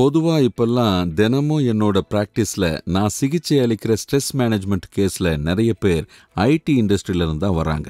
பொதுவா இப்பெல்லாம் தினமும் என்னோட பிராக்டிஸ்ல நான் சிகிச்சை அளிக்கிற ஸ்ட்ரெஸ் மேனேஜ்மெண்ட் கேஸ்ல நிறைய பேர் ஐடி இண்டஸ்ட்ரியில இருந்து தான் வராங்க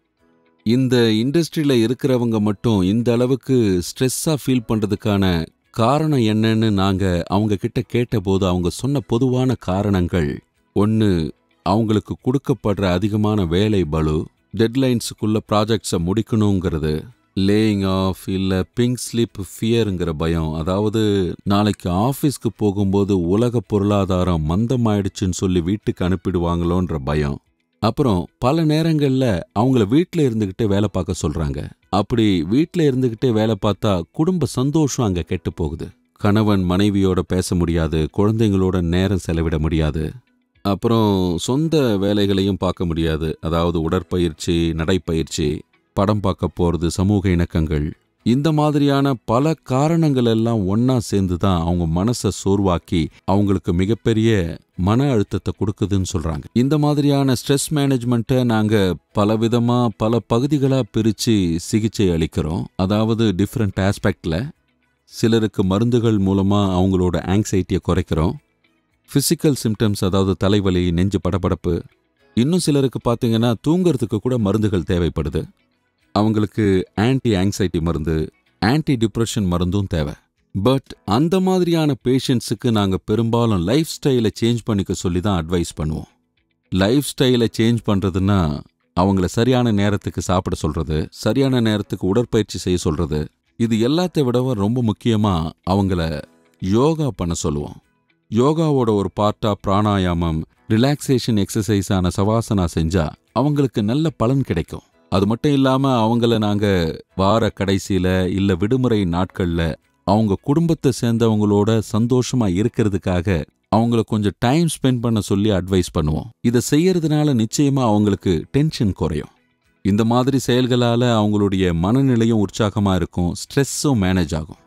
இந்த இண்டஸ்ட்ரியில இருக்கிறவங்க மட்டும் இந்த அளவுக்கு ஸ்ட்ரெஸ்ஸா ஃபீல் பண்றதுக்கான காரணம் என்னன்னு நாங்க அவங்க கிட்ட கேட்டபோது அவங்க சொன்ன பொதுவான காரணங்கள் ஒன்று அவங்களுக்கு கொடுக்கப்படுற அதிகமான வேலை பளு டெட்லைன்ஸுக்குள்ள ப்ராஜெக்ட்ஸை முடிக்கணுங்கிறது லேயிங் ஆஃப் இல்லை பிங்க் ஸ்லிப் ஃபியருங்கிற பயம் அதாவது நாளைக்கு ஆஃபீஸ்க்கு போகும்போது உலக பொருளாதாரம் மந்தமாயிடுச்சுன்னு சொல்லி வீட்டுக்கு அனுப்பிடுவாங்களோன்ற பயம் அப்புறம் பல நேரங்களில் அவங்கள வீட்டில் இருந்துக்கிட்டே வேலை பார்க்க சொல்கிறாங்க அப்படி வீட்டில் இருந்துக்கிட்டே வேலை பார்த்தா குடும்ப சந்தோஷம் அங்கே கெட்டு போகுது கணவன் மனைவியோட பேச முடியாது குழந்தைங்களோட நேரம் செலவிட முடியாது அப்புறம் சொந்த வேலைகளையும் பார்க்க முடியாது அதாவது உடற்பயிற்சி நடைப்பயிற்சி படம் பார்க்க போகிறது சமூக இணக்கங்கள் இந்த மாதிரியான பல காரணங்கள் எல்லாம் ஒன்றா சேர்ந்து தான் அவங்க மனசை சோர்வாக்கி அவங்களுக்கு மிகப்பெரிய மன அழுத்தத்தை கொடுக்குதுன்னு சொல்கிறாங்க இந்த மாதிரியான ஸ்ட்ரெஸ் மேனேஜ்மெண்ட்டை நாங்கள் பலவிதமாக பல பகுதிகளாக பிரித்து சிகிச்சை அளிக்கிறோம் அதாவது டிஃப்ரெண்ட் ஆஸ்பெக்டில் சிலருக்கு மருந்துகள் மூலமாக அவங்களோட ஆங்ஸைட்டியை குறைக்கிறோம் ஃபிசிக்கல் சிம்டம்ஸ் அதாவது தலைவலி நெஞ்சு படபடப்பு இன்னும் சிலருக்கு பார்த்தீங்கன்னா தூங்குறதுக்கு கூட மருந்துகள் தேவைப்படுது அவங்களுக்கு ஆன்டி ஆங்ஸைட்டி மருந்து ஆன்டி டிப்ரெஷன் மருந்தும் தேவை பட் அந்த மாதிரியான பேஷண்ட்ஸுக்கு நாங்கள் பெரும்பாலும் லைஃப் ஸ்டைலை சேஞ்ச் பண்ணிக்க சொல்லி தான் அட்வைஸ் பண்ணுவோம் லைஃப் ஸ்டைலை சேஞ்ச் பண்ணுறதுன்னா அவங்கள சரியான நேரத்துக்கு சாப்பிட சொல்றது சரியான நேரத்துக்கு உடற்பயிற்சி செய்ய சொல்றது இது எல்லாத்தை விடவும் ரொம்ப முக்கியமாக அவங்கள யோகா பண்ண சொல்லுவோம் யோகாவோட ஒரு பார்ட்டா பிராணாயாமம் ரிலாக்ஸேஷன் எக்ஸசைஸான சவாசனா செஞ்சா அவங்களுக்கு நல்ல பலன் கிடைக்கும் அது மட்டும் இல்லாம அவங்கள நாங்க வார கடைசியில இல்ல விடுமுறை நாட்கள்ல அவங்க குடும்பத்தை சேர்ந்தவங்களோட சந்தோஷமா இருக்கிறதுக்காக அவங்கள கொஞ்சம் டைம் ஸ்பெண்ட் பண்ண சொல்லி அட்வைஸ் பண்ணுவோம் இதை செய்யறதுனால நிச்சயமா அவங்களுக்கு டென்ஷன் குறையும் இந்த மாதிரி செயல்களால அவங்களுடைய மனநிலையும் உற்சாகமா இருக்கும் ஸ்ட்ரெஸ்ஸும் மேனேஜ் ஆகும்